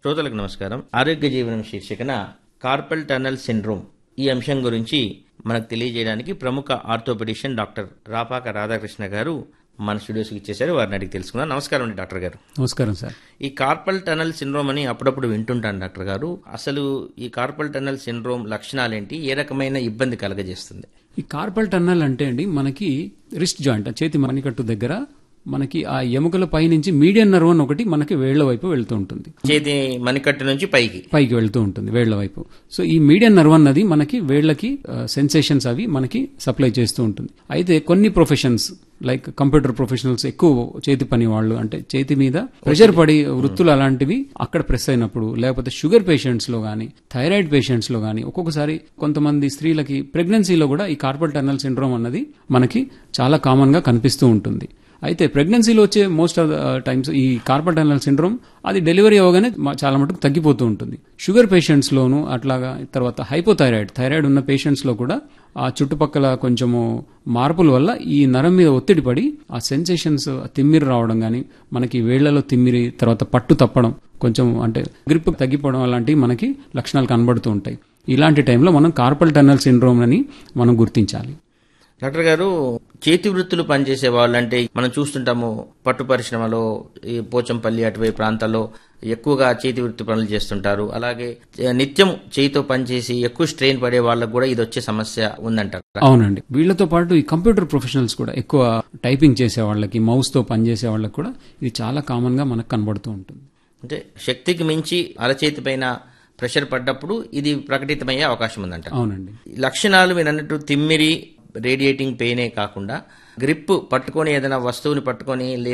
శ్రోతలకు నమస్కారం ఆరోగ్య జీవనం శీర్షికన కార్పల్ టనల్ సిండ్రోమ్ ఈ అంశం గురించి మనకు తెలియజేయడానికి ప్రముఖ ఆర్థోపెడిషియన్ డాక్టర్ రాపాక రాధాకృష్ణ గారు మన స్టూడియోస్కి ఇచ్చేశారు వారిని అడిగి తెలుసుకుందాం నమస్కారం అండి డాక్టర్ గారు నమస్కారం సార్ ఈ కార్పల్ టనల్ సిండ్రోమ్ అని అప్పుడప్పుడు వింటుంటాను డాక్టర్ గారు అసలు ఈ కార్పల్ టనల్ సిండ్రోమ్ లక్షణాలేంటి ఏ రకమైన ఇబ్బంది కలగజేస్తుంది ఈ కార్పల్ టన్నల్ అంటే అండి మనకి రిస్ట్ జాయింట్ చేతి మణికట్టు దగ్గర మనకి ఆ ఎముకల పై నుంచి మీడియం నర్వ్ అని ఒకటి మనకి వేళ్ల వైపు వెళ్తూ ఉంటుంది చేతి మణికట్టు నుంచి పైకి పైకి వెళ్తూ ఉంటుంది వేళ్ల వైపు సో ఈ మీడియం నర్వ్ అన్నది మనకి వేళ్లకి సెన్సేషన్స్ అవి మనకి సప్లై చేస్తూ ఉంటుంది అయితే కొన్ని ప్రొఫెషన్స్ లైక్ కంప్యూటర్ ప్రొఫెషనల్స్ ఎక్కువ చేతి పని వాళ్ళు అంటే చేతి మీద ప్రెషర్ పడి వృత్తులు అలాంటివి అక్కడ ప్రెస్ అయినప్పుడు లేకపోతే షుగర్ పేషెంట్స్ లో గానీ థైరాయిడ్ పేషెంట్స్ లో గానీ ఒక్కొక్కసారి కొంతమంది స్త్రీలకి ప్రెగ్నెన్సీలో కూడా ఈ కార్పల్ టన్నల్ సిండ్రోమ్ అన్నది మనకి చాలా కామన్ గా కనిపిస్తూ ఉంటుంది అయితే ప్రెగ్నెన్సీలో వచ్చే మోస్ట్ ఆఫ్ ద టైమ్స్ ఈ కార్పల్ టనల్ సిండ్రోమ్ అది డెలివరీ అవ్వగానే మా- చాలా మటుకు తగ్గిపోతూ ఉంటుంది షుగర్ పేషెంట్స్ లోను అట్లాగా తర్వాత హైపోథైరాయిడ్ థైరాయిడ్ ఉన్న పేషెంట్స్ లో కూడా ఆ చుట్టుపక్కల కొంచెము మార్పుల వల్ల ఈ నరం మీద ఒత్తిడి పడి ఆ సెన్సేషన్స్ తిమ్మిరి రావడం కానీ మనకి వేళ్లలో తిమ్మిరి తర్వాత పట్టు తప్పడం కొంచెం అంటే గ్రిప్ తగ్గిపోవడం అలాంటివి మనకి లక్షణాలు కనబడుతూ ఉంటాయి ఇలాంటి టైంలో మనం కార్పల్ టన్నల్ సిండ్రోమ్ అని మనం గుర్తించాలి డాక్టర్ గారు చేతి వృత్తులు పనిచేసే వాళ్ళు అంటే మనం చూస్తుంటాము పట్టు పరిశ్రమలో ఈ పోచంపల్లి అటువైపు ప్రాంతాల్లో ఎక్కువగా చేతి వృత్తి పనులు చేస్తుంటారు అలాగే చే- నిత్యం చేయితో పనిచేసి ఎక్కువ స్ట్రెయిన్ పడే వాళ్ళకు కూడా ఇది వచ్చే సమస్య ఉందంటారు అవునండి వీళ్ళతో పాటు ఈ కంప్యూటర్ ప్రొఫెషనల్స్ కూడా ఎక్కువ టైపింగ్ చేసే వాళ్ళకి మౌస్ తో పనిచేసే వాళ్ళకి కూడా ఇది చాలా కామన్ గా మనకు కనబడుతూ ఉంటుంది అంటే శక్తికి మించి అరచేతి పైన ప్రెషర్ పడ్డప్పుడు ఇది ప్రకటితమయ్యే అవకాశం ఉందంట అవునండి ఈ లక్షణాలు మీరు అన్నట్టు తిమ్మిరి రేడియేటింగ్ పెయినే కాకుండా గ్రిప్ పట్టుకొని ఏదైనా వస్తువుని పట్టుకొని